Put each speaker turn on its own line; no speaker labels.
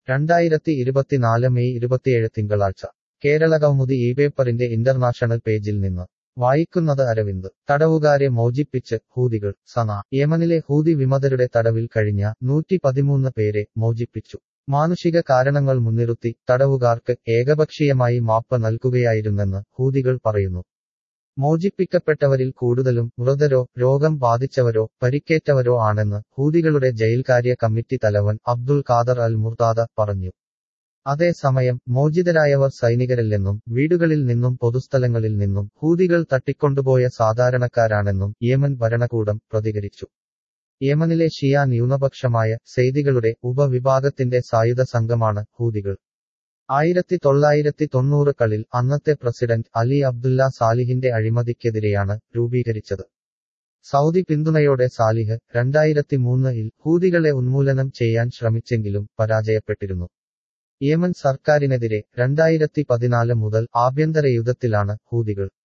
രണ്ടായിരത്തി ഇരുപത്തിനാല് മെയ് ഇരുപത്തിയേഴ് തിങ്കളാഴ്ച കേരള കൗമുദി ഈ പേപ്പറിന്റെ ഇന്റർനാഷണൽ പേജിൽ നിന്ന് വായിക്കുന്നത് അരവിന്ദ് തടവുകാരെ മോചിപ്പിച്ച് ഹൂതികൾ സന യമനിലെ ഹൂതി വിമതരുടെ തടവിൽ കഴിഞ്ഞ നൂറ്റി പതിമൂന്ന് പേരെ മോചിപ്പിച്ചു മാനുഷിക കാരണങ്ങൾ മുൻനിർത്തി തടവുകാർക്ക് ഏകപക്ഷീയമായി മാപ്പ് നൽകുകയായിരുന്നെന്ന് ഹൂതികൾ പറയുന്നു മോചിപ്പിക്കപ്പെട്ടവരിൽ കൂടുതലും മൃതരോ രോഗം ബാധിച്ചവരോ പരിക്കേറ്റവരോ ആണെന്ന് ഹൂതികളുടെ ജയിൽകാര്യ കമ്മിറ്റി തലവൻ അബ്ദുൽ ഖാദർ അൽ മുർതാദ പറഞ്ഞു അതേസമയം മോചിതരായവർ സൈനികരല്ലെന്നും വീടുകളിൽ നിന്നും പൊതുസ്ഥലങ്ങളിൽ നിന്നും ഹൂതികൾ തട്ടിക്കൊണ്ടുപോയ സാധാരണക്കാരാണെന്നും യമൻ ഭരണകൂടം പ്രതികരിച്ചു യമനിലെ ഷിയ ന്യൂനപക്ഷമായ സെയ്ദികളുടെ ഉപവിഭാഗത്തിന്റെ സായുധ സംഘമാണ് ഹൂതികൾ ആയിരത്തി തൊള്ളായിരത്തി തൊണ്ണൂറുകളിൽ അന്നത്തെ പ്രസിഡന്റ് അലി അബ്ദുല്ല സാലിഹിന്റെ അഴിമതിക്കെതിരെയാണ് രൂപീകരിച്ചത് സൗദി പിന്തുണയോടെ സാലിഹ് രണ്ടായിരത്തി മൂന്നിൽ ഹൂതികളെ ഉന്മൂലനം ചെയ്യാൻ ശ്രമിച്ചെങ്കിലും പരാജയപ്പെട്ടിരുന്നു യമൻ സർക്കാരിനെതിരെ രണ്ടായിരത്തി പതിനാല് മുതൽ ആഭ്യന്തര യുദ്ധത്തിലാണ് ഹൂതികൾ